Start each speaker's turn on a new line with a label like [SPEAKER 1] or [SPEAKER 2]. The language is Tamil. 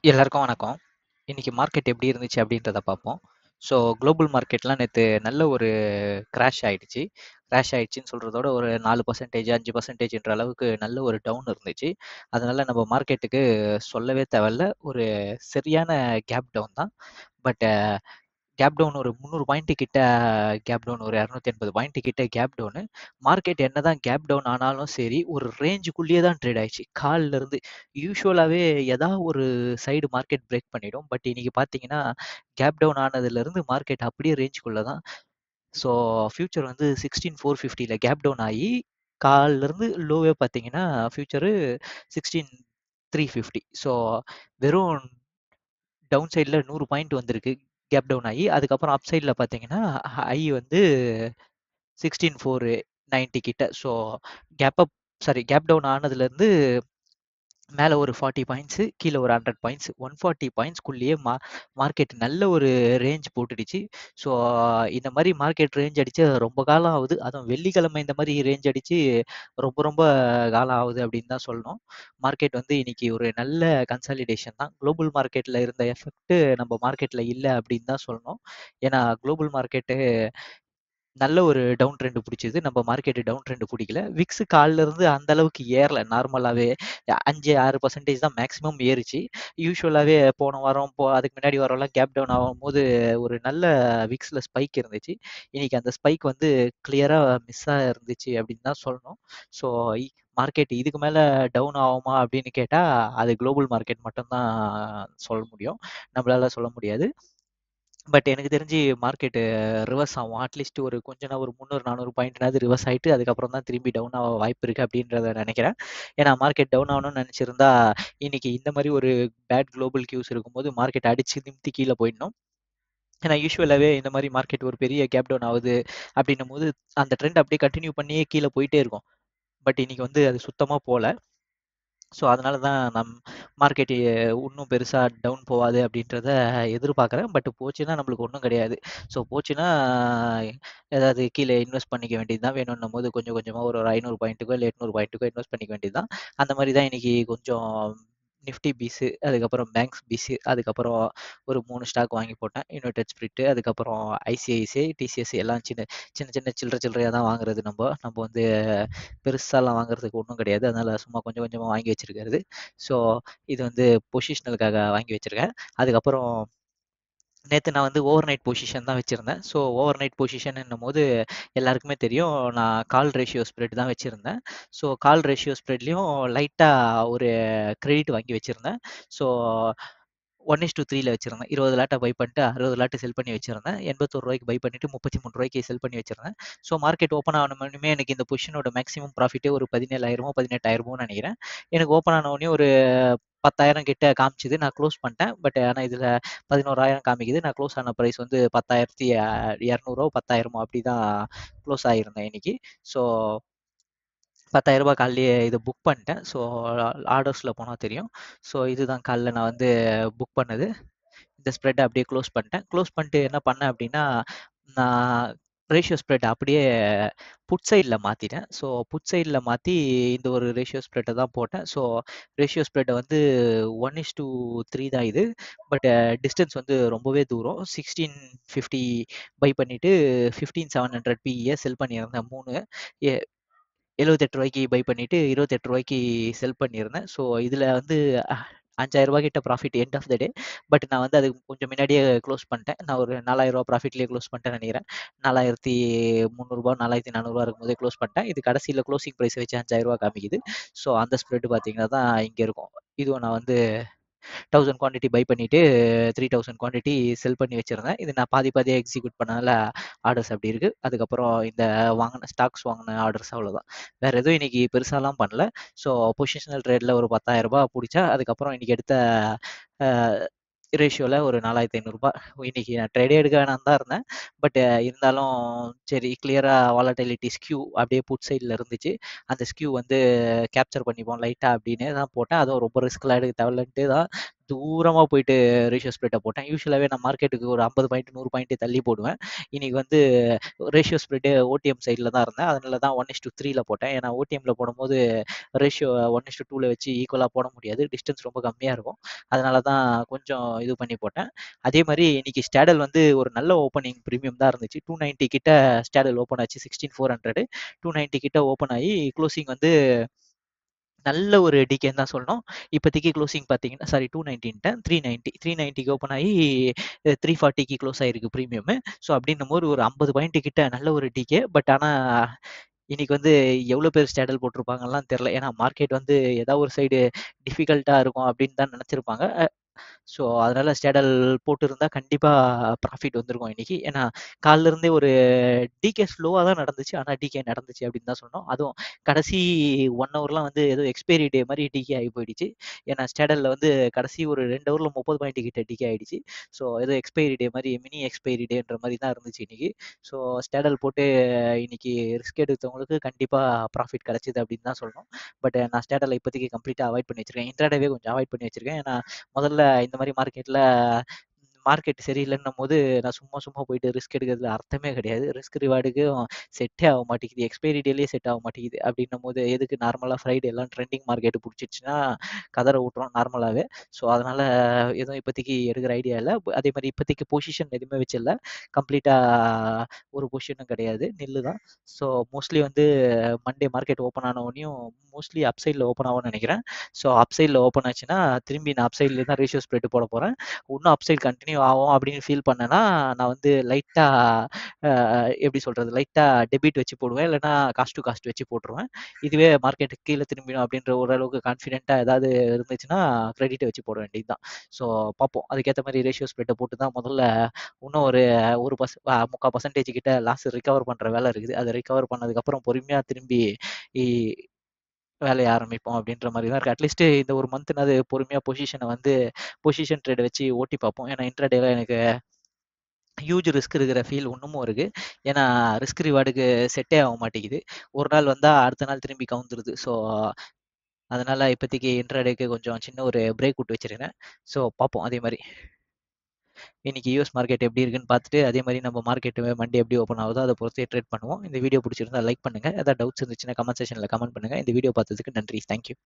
[SPEAKER 1] எல்லாருக்கும் வணக்கம். இன்னைக்கு மார்க்கெட் எப்படி இருந்துச்சு அப்படின்றத பார்ப்போம். ஸோ குளோபல் மார்க்கெட்லாம் நேத்து நல்ல ஒரு கிராஷ் ஆயிடுச்சு. கிராஷ் ஆயிடுச்சுன்னு சொல்றதோட ஒரு 4% 5%ன்ற அளவுக்கு நல்ல ஒரு டவுன் இருந்துச்சு. அதனால நம்ம மார்க்கெட்டுக்கு சொல்லவே தேவையில்ல. ஒரு சரியான கேப் டவுன் தான். பட் கேப் டவுன் ஒரு 300 பாயிண்ட் கிட்ட கேப் டவுன் ஒரு 280 பாயிண்ட் கிட்ட கேப் டவுனு. மார்க்கெட் என்னதான் கேப் டவுன் ஆனாலும் சரி, ஒரு ரேஞ்சுக்குள்ளேயே தான் ட்ரேட் ஆயிடுச்சு. கால்ல இருந்து யூசுவலாவே ஏதா ஒரு சைடு மார்க்கெட் பிரேக் பண்ணிடும். பட் இன்னைக்கு பார்த்தீங்கன்னா, கேப் டவுன் ஆனதுலருந்து மார்க்கெட் அப்படியே ரேஞ்சுக்குள்ள தான். ஸோ ஃபியூச்சர் வந்து 16,450ல கேப் டவுன் ஆயி, கால்ல இருந்து லோவே பார்த்தீங்கன்னா, ஃபியூச்சரு 16,350 ஸோ வெறும் டவுன் சைட்ல 100 பாயிண்ட் வந்திருக்கு. கேப் டவுன் ஆயி, அதுக்கப்புறம் அப் சைட்ல பார்த்தீங்கன்னா, ஹை வந்து 16,490 கிட்ட. So gap up sorry gap down ஆனதுலருந்து மேல ஒரு 40 பாயிண்ட்ஸ், கீழ ஒரு 100 பாயிண்ட்ஸ் 140 பாயிண்ட்ஸ்குள்ளேயே மா மார்க்கெட் நல்ல ஒரு ரேஞ்ச் போட்டுடுச்சு. ஸோ இந்த மாரி மார்க்கெட் ரேஞ்ச் அடிச்சு ரொம்ப காலம் ஆகுது. அதுவும் வெள்ளிக்கிழமை இந்த மாரி ரேஞ்ச் அடிச்சு ரொம்ப ரொம்ப காலம் ஆகுது அப்படின்னு தான் சொல்லணும். மார்க்கெட் வந்து இன்னைக்கு ஒரு நல்ல கன்சாலிடேஷன் தான். குளோபல் மார்க்கெட்ல இருந்த எஃபெக்ட் நம்ம மார்க்கெட்ல இல்ல அப்படின்னு தான் சொல்லணும். ஏன்னா குளோபல் மார்க்கெட்டு நல்ல ஒரு டவுன் ட்ரெண்ட் புடிச்சது. நம்ம மார்க்கெட் டவுன் ட்ரெண்ட் புடிக்கல. விக்ஸ் கால்ல இருந்து அந்த அளவுக்கு ஏறல. நார்மலாவே 5, 6% தான் மேக்ஸிமம் ஏறுச்சு. யூசுவலாவே போன வாரம், போ அதுக்கு முன்னாடி வாரம்லாம் கேப் டவுன் ஆகும்போது ஒரு நல்ல விக்ஸ்ல ஸ்பைக் இருந்துச்சு. இன்னைக்கு அந்த ஸ்பைக் வந்து கிளியரா மிஸ்ஸா இருந்துச்சு அப்படின்னு தான் சொல்லணும். ஸோ இ மார்க்கெட் இதுக்கு மேல டவுன் ஆகுமா அப்படின்னு கேட்டா, அது குளோபல் மார்க்கெட் மட்டும் தான் சொல்ல முடியும். நம்மளால சொல்ல முடியாது. பட் எனக்கு தெரிஞ்சு மார்க்கெட் ரிவர்ஸ் ஆகும். அட்லீஸ்ட் ஒரு கொஞ்ச நா ஒரு 300, 400 பாயிண்ட்னாவது ரிவர்ஸ் ஆயிட்டு, அதுக்கப்புறம் தான் திரும்பி டவுன் ஆக வாய்ப்பு இருக்கு அப்படின்றத நெனைக்கிறேன். ஏன்னா மார்க்கெட் டவுன் ஆகணும்னு நெனைச்சிருந்தா, இன்னைக்கு இந்த மாரி ஒரு பேட் குளோபல் கியூஸ் இருக்கும்போது மார்க்கெட் அடிச்சு நிமித்தி கீழ போயிடணும். ஏன்னா யூசுவலாவே இந்த மாரி மார்க்கெட் ஒரு பெரிய கேப் டவுன் ஆகுது அப்படின்னும்போது, அந்த ட்ரெண்ட் அப்படியே கன்டின்யூ பண்ணியே கீழ போயிட்டே இருக்கும். பட் இன்னைக்கு வந்து அது சுத்தமா போல. ஸோ அதனால தான் நம் மார்க்கெட் இன்னும் பெருசா டவுன் போவாது அப்படின்றத எதிர்பார்க்குறேன். பட் போச்சுன்னா நம்மளுக்கு ஒண்ணும் கிடையாது. ஸோ போச்சுன்னா ஏதாவது கீழ இன்வெஸ்ட் பண்ணிக்க வேண்டியது தான். வேணும்ன்னும்போது கொஞ்சம் கொஞ்சமா ஒரு 500 பாயிண்ட்டுக்கோ, இல்ல 800 பாயிண்ட்டுக்கோ இன்வெஸ்ட் பண்ணிக்க வேண்டியது தான். அந்த மாரி தான் இன்னைக்கு கொஞ்சம் நிஃப்டி பீஸ், அதுக்கப்புறம் பேங்க்ஸ் பீஸ், அதுக்கப்புறம் ஒரு 3 ஸ்டாக் வாங்கி போட்டேன். யுனைடெட் ஸ்பிரிட், அதுக்கப்புறம் ஐசிஐசிஐ, டிசிஎஸ் எல்லாம் சின்ன சின்ன சின்ன சில்லற சில்லறையா தான் வாங்குறது நம்ப. நம்ப வந்து பெருசாலாம் வாங்குறதுக்கு ஒண்ணும் கிடையாது. அதனால சும்மா கொஞ்சம் கொஞ்சமா வாங்கி வச்சிருக்கிறது. ஸோ இது வந்து பொசிஷனலுக்காக வாங்கி வச்சிருக்கேன். அதுக்கப்புறம் நேத்து நான் வந்து ஓவர் நைட் பொசிஷன் தான் வச்சிருந்தேன். ஸோ ஓவர் நைட் பொசிஷன்ன்னும்போது எல்லாருக்குமே தெரியும். நான் கால் ரேஷியோ ஸ்ப்ரெட் தான் வச்சிருந்தேன். ஸோ கால் ரேஷியோ ஸ்ப்ரெட்லயும் லைட்டா ஒரு கிரெடிட் வாங்கி வச்சிருந்தேன். ஸோ 1:3ல வச்சிருந்தேன். 20 லாட்ட பை பண்ணிட்டு 60 லாட் செல் பண்ணி வச்சிருந்தேன். ரூ. 81க்கு பை பண்ணிட்டு ரூ. 33க்கு செல் பண்ணி வச்சிருந்தேன். ஸோ மார்க்கெட் ஓப்பன் ஆனவுடனே எனக்கு இந்த பொசிஷனோட மேக்ஸிமம் ப்ராஃபிட்டே ஒரு 17,000மோ, 18,000மோன்னு நெனைக்கிறேன். எனக்கு ஓப்பன் ஆன உடனே ஒரு 10,000 கிட்ட காமிச்சது. நான் குளோஸ் பண்ணிட்டேன். பட் ஆனா இதுல 11,000 காமிக்குது. நான் குளோஸ் ஆன பிரைஸ் வந்து 10,200 10,000 அப்படிதான் குளோஸ் ஆகியிருந்தேன் இன்னைக்கு. ஸோ ரூ. 10,000 காலைலயே இத புக் பண்ணிட்டேன். ஸோ ஆர்டர்ஸ்ல போனா தெரியும். ஸோ இதுதான் காலைல நான் வந்து புக் பண்ணது. இந்த ஸ்ப்ரெட்ட அப்படியே குளோஸ் பண்ணிட்டேன். குளோஸ் பண்ணிட்டு என்ன பண்ணேன் அப்படின்னா, நான் ரேஷியோ ஸ்ப்ரெட் அப்படியே புட் சைட்ல மாத்திட்டேன். ஸோ புட் சைட்ல மாத்தி இந்த ஒரு ரேஷியோ ஸ்ப்ரெட்ட தான் போட்டேன். ஸோ ரேஷியோ ஸ்ப்ரெட் வந்து 1:3 தான் இது. பட் டிஸ்டன்ஸ் வந்து ரொம்பவே தூரம். 1650 பை பண்ணிட்டு 15,700 பிஇய செல் பண்ணியிருந்தேன் 3 எ ரூ. 78க்கு பை பண்ணிட்டு ரூ. 28க்கு செல் பண்ணியிருந்தேன். ஸோ இதுல வந்து ரூ. 5,000 கிட்ட profit end of the day. But நான் வந்து அதுக்கு கொஞ்சம் முன்னாடியே குளோஸ் பண்ணிட்டேன். நான் ஒரு ரூ. 4,000 ப்ராஃபிட்லயே குளோஸ் பண்ணிட்டேன்னு நெனைக்கிறேன். ரூ. 4,300 4,400 இருக்கும்போதே குளோஸ் பண்ணிட்டேன். இது கடைசில குளோசிங் பிரைஸ் வச்சு ரூ. 5,000 காமிக்குது. ஸோ அந்த ஸ்ப்ரெட் பார்த்தீங்கன்னா தான் இங்க இருக்கும். இதுவும் நான் வந்து 1000 குவான்டிட்டி பை பண்ணிட்டு 3000 குவான்டிட்டி செல் பண்ணி வச்சிருந்தேன். இது நான் பாதி பாதியா எக்ஸிக்யூட் பண்ணனால ஆர்டர்ஸ் அப்படி இருக்கு. அதுக்கப்புறம் இந்த வாங்குன ஸ்டாக்ஸ் வாங்குன ஆர்டர்ஸ் அவ்வளோதான். வேற எதுவும் இன்னைக்கு பெருசாலாம் பண்ணல. ஸோ பொசிஷனல் ட்ரேட்ல ஒரு ரூ. 10,000 புடிச்சேன். அதுக்கப்புறம் இன்னைக்கு எடுத்த அ ரேஷியோல ஒரு ரூ. 4,500 இன்னைக்கு நான் ட்ரேடே எடுக்க வேணாம்னு தான் இருந்தேன். பட் இருந்தாலும் சரி கிளியரா வாலட்டிலிட்டி ஸ்க்யூ அப்படியே புட் சைட்ல இருந்துச்சு. அந்த ஸ்க்யூ வந்து கேப்சர் பண்ணிப்போம் லைட்டா அப்படின்னு தான் போட்டேன். அதுவும் ரொம்ப ரிஸ்க்லாம் எடுக்க தேவையில்லன்ட்டு தான் தூரமா போயிட்டு ரேஷியோ ஸ்ப்ரெட்டை போட்டேன் யூஸ்வலாகவே நான் மார்க்கெட்டுக்கு ஒரு ஐம்பது பாயிண்ட் நூறு பாயிண்ட் தள்ளி போடுவேன் இன்னைக்கு வந்து ரேஷியோ ஸ்ப்ரெட்டு ஓடிஎம் சைடில் தான் இருந்தேன் அதனால தான் ஒன் இஸ் டூ த்ரீல போட்டேன் ஏன்னா ஓடிஎம்ல போடும்போது ரேஷியோ ஒன் இஸ் டூ டூவில் வச்சு ஈக்குவலாக போட முடியாது டிஸ்டன்ஸ் ரொம்ப கம்மியாக இருக்கும் அதனால தான் கொஞ்சம் இது பண்ணி போட்டேன் அதே மாதிரி இன்னைக்கு ஸ்டேடல் வந்து ஒரு நல்ல ஓப்பனிங் ப்ரீமியம் தான் இருந்துச்சு டூ நைன்ட்டி கிட்ட ஸ்டேடல் ஓப்பன் ஆச்சு sixteen four hundred two ninety கிட்ட ஓப்பன் ஆகி க்ளோசிங் வந்து நல்ல ஒரு டிகேன்னு தான் சொல்லணும் இப்போதைக்கு க்ளோசிங் பார்த்தீங்கன்னா சாரி டூ நைன்டீன்ட்டேன் த்ரீ நைன்ட்டி த்ரீ நைன்ட்டிக்கு ஓப்பன் ஆகி த்ரீ ஃபார்ட்டிக்கு க்ளோஸ் ஆகிருக்கு ப்ரீமியம் ஸோ அப்படின்னும் போது ஒரு ஐம்பது பாயிண்ட் கிட்ட நல்ல ஒரு டிகே பட் ஆனால் இன்னைக்கு வந்து எவ்வளோ பேர் ஸ்டேடல் போட்டிருப்பாங்கலாம் தெரில ஏன்னா மார்க்கெட் வந்து ஏதாவது ஒரு சைடு டிஃபிகல்ட்டாக இருக்கும் அப்படின்னு தான் நினச்சிருப்பாங்க ஸோ அதனால ஸ்டேடல் போட்டிருந்தா கண்டிப்பாக ப்ராஃபிட் வந்திருக்கும் இன்னைக்கு ஏன்னா காலில இருந்தே ஒரு டிகே ஸ்லோவாக தான் நடந்துச்சு ஆனால் டிகே நடந்துச்சு அப்படின்னு தான் சொன்னோம் அதுவும் கடைசி ஒன் ஹவர்லாம் வந்து ஏதோ எக்ஸ்பைரி டே மாதிரி டிகே ஆகி போயிடுச்சு ஏன்னா ஸ்டேடலில் வந்து கடைசி ஒரு ரெண்டு ஹவரில் முப்பது பாயிண்ட் கிட்ட டிகே ஆயிடுச்சு ஸோ ஏதோ எக்ஸ்பைரி டே மாதிரி மினி எக்ஸ்பைரி டேன்ற மாதிரி தான் இருந்துச்சு இன்னைக்கு ஸோ ஸ்டேடல் போட்டு இன்னைக்கு ரிஸ்க் எடுத்தவங்களுக்கு கண்டிப்பாக ப்ராஃபிட் கிடைச்சிது அப்படின்னு தான் சொல்லணும் பட் நான் ஸ்டேடலை இப்போதைக்கு கம்ப்ளீட்டாக அவாய்ட் பண்ணி வச்சிருக்கேன் இன்ட்ராடேவே கொஞ்சம் அவாய்ட் பண்ணி வச்சிருக்கேன் ஏன்னா முதல்ல இந்த மாதிரி மார்க்கெட்டில் மார்க்கெட் சரியில்லைன்னும் போது நான் சும்மா சும்மா போயிட்டு ரிஸ்க் எடுக்கிறதுல அர்த்தமே கிடையாது ரிஸ்க் ரிவார்டுக்கும் செட்டே ஆக மாட்டேங்குது எக்ஸ்பைரி டேலேயே செட் ஆக மாட்டேங்குது அப்படின்னும் போது எதுக்கு நார்மலாக ஃப்ரைடே எல்லாம் ட்ரெண்டிங் மார்க்கெட் பிடிச்சிச்சுன்னா கதற விட்டுரும் நார்மலாகவே ஸோ அதனால் எதுவும் இப்போதைக்கு எடுக்கிற ஐடியா இல்லை அதே மாதிரி இப்போதைக்கு பொசிஷன் எதுவுமே வச்சில்ல கம்ப்ளீட்டாக ஒரு பொசிஷனும் கிடையாது நில்லு தான் ஸோ மோஸ்ட்லி வந்து மண்டே மார்க்கெட் ஓப்பன் ஆன உடனேயும் மோஸ்ட்லி அப்சைடில் ஓப்பன் ஆகும்னு நினைக்கிறேன் ஸோ அப்சைடில் ஓப்பன் ஆச்சுன்னா திரும்பி நான் அப்சைட்லேயே தான் ரேஷியோ ஸ்ப்ரெட் போட போகிறேன் இன்னும் அப்சைட் கண்டினியூ ஆகும் அப்படின்னு ஃபீல் பண்ணேன்னா நான் வந்து லைட்டாக எப்படி சொல்கிறது லைட்டாக டெபிட் வச்சு போடுவேன் இல்லைனா காஸ்ட் டு காஸ்ட் வச்சு போட்டுருவேன் இதுவே மார்க்கெட்டுக்கு கீழே திரும்பிடும் அப்படின்ற ஓரளவுக்கு கான்ஃபிடென்ட்டாக ஏதாவது இருந்துச்சுன்னா கிரெடிட்டை வச்சு போட வேண்டியது தான் ஸோ பார்ப்போம் அதுக்கேற்ற மாதிரி ரேஷியோ ஸ்ப்ரெட்டை போட்டு தான் முதல்ல இன்னும் ஒரு ஒரு பர்ச முக்கால் பர்சன்டேஜ் கிட்ட லாஸ் ரிகவர் பண்ணுற வேலை இருக்குது அதை ரிகவர் பண்ணதுக்கப்புறம் பொறுமையாக திரும்பி வேலையை ஆரம்பிப்போம் அப்படின்ற மாதிரி தான் இருக்குது அட்லீஸ்ட் இந்த ஒரு மந்த்னாவது பொறுமையாக பொசிஷனை வந்து பொசிஷன் ட்ரேட் வச்சு ஓட்டி பார்ப்போம் ஏன்னா இன்ட்ராடேல எனக்கு ஹியூஜ் ரிஸ்க் இருக்கிற ஃபீல் இன்னமும் இருக்கு ஏன்னா ரிஸ்க் ரிவார்டுக்கு செட்டே ஆக மாட்டேங்குது ஒரு நாள் வந்தால் அடுத்த நாள் திரும்பி கவுந்துருது ஸோ அதனால இப்போதைக்கு இன்ட்ராடேக்கு கொஞ்சம் சின்ன ஒரு பிரேக் விட்டு வச்சிருக்கேன் ஸோ பார்ப்போம் அதே மாதிரி இன்னைக்கு யூஎஸ் மார்க்கெட் எப்படி இருக்குன்னு பார்த்துட்டு அதே மாதிரி நம்ம மார்க்கெட் மண்டே எப்படி ஓப்பன் ஆகுதோ அதை பொறுத்தே ட்ரேட் பண்ணுவோம் இந்த வீடியோ பிடிச்சிருந்தா லைக் பண்ணுங்க ஏதாவது டவுட்ஸ் இருந்துச்சுன்னா கமெண்ட் செஷனில் கமெண்ட் பண்ணுங்க இந்த வீடியோ பார்த்ததுக்கு நன்றி தேங்க்யூ